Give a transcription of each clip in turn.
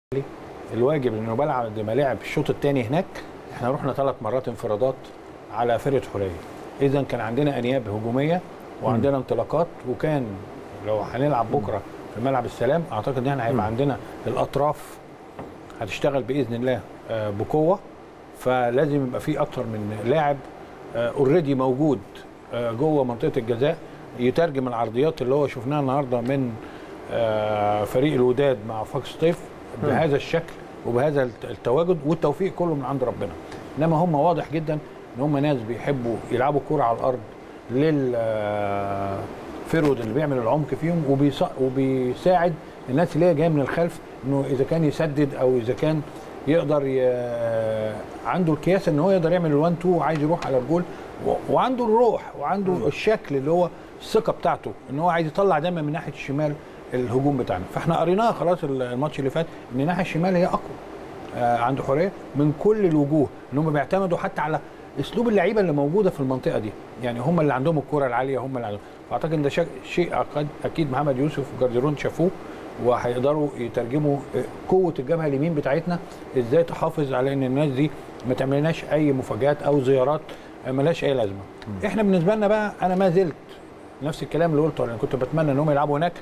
الواجب انه بلعب لما لعب الشوط الثاني هناك احنا رحنا ثلاث مرات انفرادات على فرقه حريه اذا كان عندنا انياب هجوميه وعندنا انطلاقات وكان لو هنلعب بكره في ملعب السلام اعتقد ان احنا هيبقى عندنا الاطراف هتشتغل باذن الله آه، بقوه فلازم يبقى في اكتر من لاعب اوريدي موجود آه، جوه منطقه الجزاء يترجم العرضيات اللي هو شفناها النهارده من آه، فريق الوداد مع فاكس طيف بهذا الشكل وبهذا الت- التواجد والتوفيق كله من عند ربنا انما هم واضح جدا ان هم ناس بيحبوا يلعبوا كوره على الارض لل آه، فيرود اللي بيعمل العمق فيهم وبيص- وبيساعد الناس اللي هي جايه من الخلف انه اذا كان يسدد او اذا كان يقدر ي... عنده الكياس ان هو يقدر يعمل الوان تو وعايز يروح على الجول و... وعنده الروح وعنده الشكل اللي هو الثقه بتاعته ان هو عايز يطلع دايما من ناحيه الشمال الهجوم بتاعنا فاحنا قريناها خلاص الماتش اللي فات ان الناحيه الشمال هي اقوى آه عنده حريه من كل الوجوه ان هم بيعتمدوا حتى على اسلوب اللعيبه اللي موجوده في المنطقه دي يعني هم اللي عندهم الكره العاليه هم اللي عندهم فاعتقد ان ده شك- شيء أكد اكيد محمد يوسف وجارديرون شافوه وهيقدروا يترجموا قوه الجبهه اليمين بتاعتنا ازاي تحافظ على ان الناس دي ما تعملناش اي مفاجات او زيارات ملهاش اي لازمه احنا بالنسبه لنا بقى انا ما زلت نفس الكلام اللي قلته انا كنت بتمنى ان هم يلعبوا هناك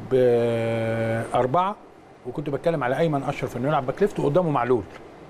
باربعه وكنت بتكلم على ايمن اشرف انه يلعب باك ليفت وقدامه معلول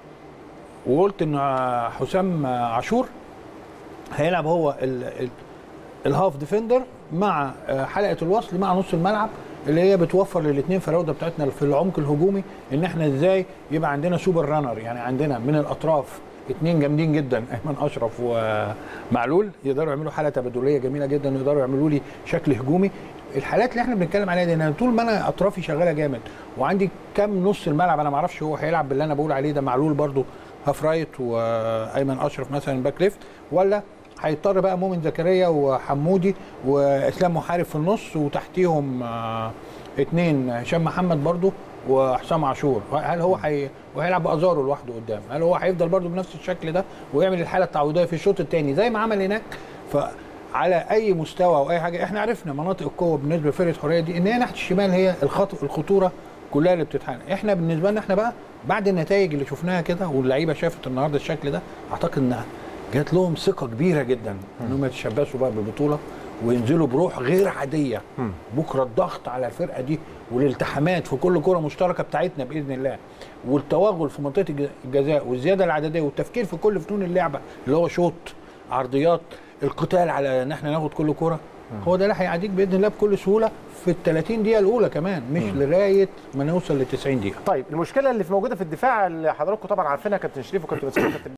وقلت ان حسام عاشور هيلعب هو ال ال الهاف ديفندر مع حلقه الوصل مع نص الملعب اللي هي بتوفر للاثنين فراوده بتاعتنا في العمق الهجومي ان احنا ازاي يبقى عندنا سوبر رانر يعني عندنا من الاطراف اثنين جامدين جدا ايمن اشرف ومعلول يقدروا يعملوا حاله تبادليه جميله جدا يقدروا يعملوا لي شكل هجومي الحالات اللي احنا بنتكلم عليها دي ان أنا طول ما انا اطرافي شغاله جامد وعندي كام نص الملعب انا ما اعرفش هو هيلعب باللي انا بقول عليه ده معلول برده هاف رايت وايمن اشرف مثلا باك ليفت ولا هيضطر بقى مؤمن زكريا وحمودي واسلام محارب في النص وتحتيهم آه، اتنين هشام محمد برضو وحسام عاشور هل هو حي... وهيلعب بازارو لوحده قدام هل هو هيفضل برضو بنفس الشكل ده ويعمل الحاله التعويضيه في الشوط الثاني زي ما عمل هناك فعلى اي مستوى او اي حاجه احنا عرفنا مناطق القوه بالنسبه لفرقه حريه دي ان هي ناحيه الشمال هي الخط... الخطوره كلها اللي بتتحقق احنا بالنسبه لنا احنا بقى بعد النتائج اللي شفناها كده واللعيبه شافت النهارده الشكل ده اعتقد ان جات لهم ثقه كبيره جدا انهم يتشبثوا بقى بالبطوله وينزلوا بروح غير عاديه بكره الضغط على الفرقه دي والالتحامات في كل كره مشتركه بتاعتنا باذن الله والتوغل في منطقه الج- الجزاء والزياده العدديه والتفكير في كل فنون اللعبه اللي هو شوط عرضيات القتال على ان احنا ناخد كل كره هو ده اللي هيعديك باذن الله بكل سهوله في ال 30 دقيقه الاولى كمان مش لغايه ما نوصل ل 90 دقيقه طيب المشكله اللي في موجوده في الدفاع اللي حضراتكم طبعا عارفينها كابتن شريف وكابتن مسعود وكابتن